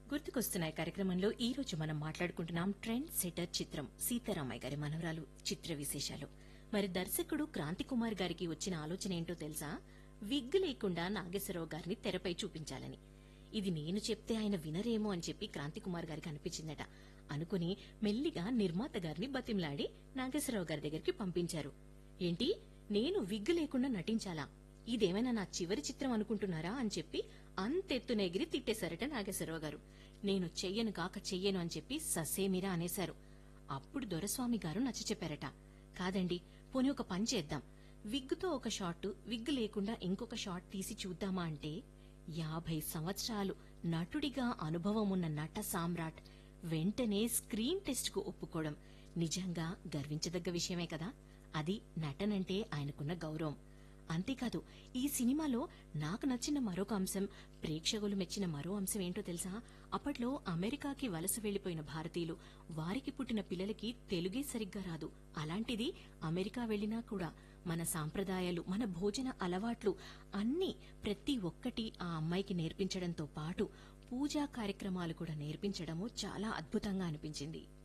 గుర్తుకొస్తున్నాయి కార్యక్రమంలో ఈ రోజు మనం మాట్లాడుకుంటున్నాం ట్రెండ్ సెటర్ చిత్రం సీతారామయ్య గారి మనవరాలు చిత్ర విశేషాలు మరి దర్శకుడు క్రాంతి కుమార్ గారికి వచ్చిన ఆలోచన ఏంటో తెలుసా విగ్ లేకుండా నాగేశ్వరరావు గారిని తెరపై చూపించాలని ఇది నేను చెప్తే ఆయన వినరేమో అని చెప్పి క్రాంతి కుమార్ గారికి అనిపించిందట అనుకుని మెల్లిగా నిర్మాత గారిని బతిమలాడి నాగేశ్వరరావు గారి దగ్గరికి పంపించారు ఏంటి నేను విగ్ లేకుండా నటించాలా ఇదేమైనా నా చివరి చిత్రం అనుకుంటున్నారా అని చెప్పి అంతెత్తున ఎగిరి తిట్టేశారట నాగేశ్వరరావు గారు నేను చెయ్యను కాక చెయ్యను అని చెప్పి ససేమిరా అనేశారు అప్పుడు దొరస్వామి గారు నచ్చ చెప్పారట కాదండి పోనీ ఒక పని చేద్దాం విగ్గుతో ఒక షాట్ విగ్ లేకుండా ఇంకొక షాట్ తీసి చూద్దామా అంటే యాభై సంవత్సరాలు నటుడిగా అనుభవం ఉన్న నట సామ్రాట్ వెంటనే స్క్రీన్ టెస్ట్ కు ఒప్పుకోవడం నిజంగా గర్వించదగ్గ విషయమే కదా అది నటనంటే ఆయనకున్న గౌరవం అంతేకాదు ఈ సినిమాలో నాకు నచ్చిన మరొక అంశం ప్రేక్షకులు మెచ్చిన మరో అంశం ఏంటో తెలుసా అప్పట్లో అమెరికాకి వలస వెళ్లిపోయిన భారతీయులు వారికి పుట్టిన పిల్లలకి తెలుగే సరిగ్గా రాదు అలాంటిది అమెరికా వెళ్లినా కూడా మన సాంప్రదాయాలు మన భోజన అలవాట్లు అన్నీ ప్రతి ఒక్కటి ఆ అమ్మాయికి నేర్పించడంతో పాటు పూజా కార్యక్రమాలు కూడా నేర్పించడము చాలా అద్భుతంగా అనిపించింది